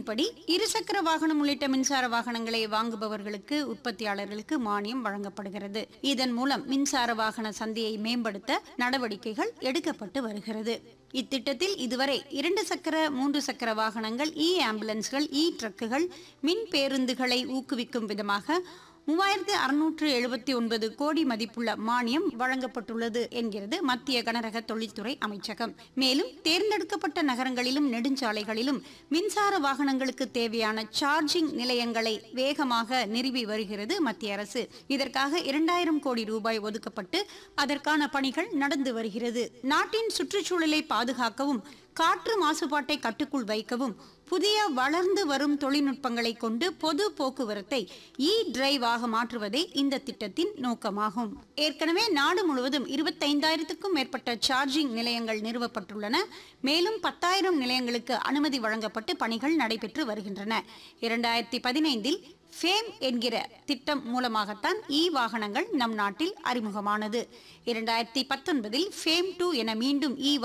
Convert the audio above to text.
இதன்படி இருசக்கர வாகனம் உள்ளிட்ட மின்சார வாகனங்களை வாங்குபவர்களுக்கு உற்பத்தியாளர்களுக்கு மானியம் வழங்கப்படுகிறது இதன் மூலம் மின்சார வாகன சந்தையை மேம்படுத்த நடவடிக்கைகள் எடுக்கப்பட்டு வருகிறது இத்திட்டத்தில் இதுவரை இரண்டு சக்கர மூன்று சக்கர வாகனங்கள் இ ஆம்புலன்ஸ்கள் இ ட்ரக்குகள் மின் பேருந்துகளை ஊக்குவிக்கும் விதமாக மூவாயிரத்தி அறுநூற்று எழுபத்தி ஒன்பது கோடி மதிப்புள்ள மானியம் வழங்கப்பட்டுள்ளது என்கிறது மத்திய கனரக தொழில்துறை அமைச்சகம் மேலும் தேர்ந்தெடுக்கப்பட்ட நகரங்களிலும் நெடுஞ்சாலைகளிலும் மின்சார வாகனங்களுக்கு தேவையான சார்ஜிங் நிலையங்களை வேகமாக நிறுவி வருகிறது மத்திய அரசு இதற்காக இரண்டாயிரம் கோடி ரூபாய் ஒதுக்கப்பட்டு அதற்கான பணிகள் நடந்து வருகிறது நாட்டின் சுற்றுச்சூழலை பாதுகாக்கவும் காற்று மாசுபாட்டை கட்டுக்குள் வைக்கவும் புதிய வளர்ந்து வரும் தொழில்நுட்பங்களை கொண்டு பொது போக்குவரத்தை இ டிரைவாக மாற்றுவதே இந்த திட்டத்தின் நோக்கமாகும் ஏற்கனவே நாடு முழுவதும் இருபத்தைந்தாயிரத்துக்கும் மேற்பட்ட சார்ஜிங் நிலையங்கள் நிறுவப்பட்டுள்ளன மேலும் பத்தாயிரம் நிலையங்களுக்கு அனுமதி வழங்கப்பட்டு பணிகள் நடைபெற்று வருகின்றன இரண்டாயிரத்தி பதினைந்தில் ஃபேம் என்கிற திட்டம் மூலமாகத்தான் இ வாகனங்கள் நம் நாட்டில் அறிமுகமானது இரண்டாயிரத்தி பத்தொன்பதில் ஃபேம் டூ என மீண்டும் இ